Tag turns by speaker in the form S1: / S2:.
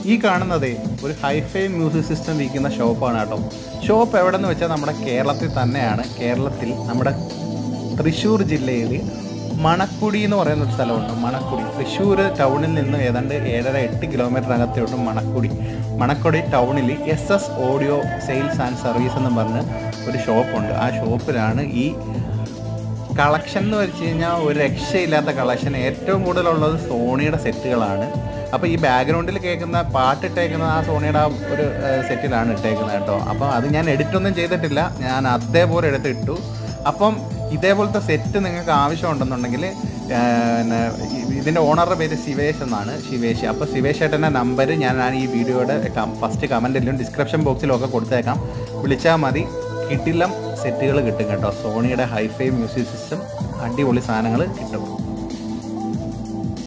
S1: ഈ കാണുന്നതേ ഒരു hi-fi music system വിൽക്കുന്ന ഷോപ്പാണ് കേട്ടോ ഷോപ്പ് എവിടെന്ന് വെച്ചാൽ നമ്മുടെ കേരളത്തിൽ തന്നെയാണ് കേരളത്തിൽ നമ്മുടെ തൃശ്ശൂർ ജില്ലയിൽ മണക്കുടി എന്ന് പറയുന്ന ഒരു സ്ഥലമുണ്ട് മണക്കുടി തൃശ്ശൂർ ടൗണിൽ നിന്ന് ഏതാണ്ട് ഏഴര എട്ട് കിലോമീറ്റർ അകത്തോട്ട് മണക്കുടി മണക്കുടി ടൗണിൽ S S audio sales and service എന്ന് പറഞ്ഞ് ഒരു ഷോപ്പുണ്ട് ആ ഷോപ്പിലാണ് ഈ കളക്ഷൻ എന്ന് വെച്ച് കഴിഞ്ഞാൽ ഒരു രക്ഷയില്ലാത്ത കളക്ഷൻ ഏറ്റവും കൂടുതലുള്ളത് സോണിയുടെ സെറ്റുകളാണ് അപ്പോൾ ഈ ബാക്ക്ഗ്രൗണ്ടിൽ കേൾക്കുന്ന പാട്ട് ഇട്ടേക്കുന്ന ആ സോണിയുടെ ആ ഒരു ഏഹ്, സെറ്റിലാണ് ഇട്ടേക്കുന്നത് കേട്ടോ അപ്പോൾ അത് ഞാൻ എഡിറ്റ് ഒന്നും ചെയ്തിട്ടില്ല ഞാൻ അതേപോലെ എടുത്തിട്ടു അപ്പം ഇതേപോലത്തെ സെറ്റ് നിങ്ങൾക്ക് ആവശ്യമുണ്ടെന്നുണ്ടെങ്കിൽ ഏഹ്, പിന്നെ ഇ- ഇതിൻ്റെ ഓണറുടെ പേര് ശിവേഷ് എന്നാണ് ശിവേഷ് അപ്പോൾ ശിവേഷ് ചേട്ടൻ്റെ നമ്പർ ഞാൻ ഞാൻ ഈ വീഡിയോയുടെ ഫസ്റ്റ് കമൻറ്റിലും ഡിസ്ക്രിപ്ഷൻ ബോക്സിലും ഒക്കെ കൊടുത്തേക്കാം വിളിച്ചാൽ മതി കിട്ടില്ലം സെറ്റുകൾ കിട്ടും കേട്ടോ സോണിയുടെ ഹൈഫൈ മ്യൂസിക് സിസ്റ്റം അടിപൊളി സാധനങ്ങൾ കിട്ടും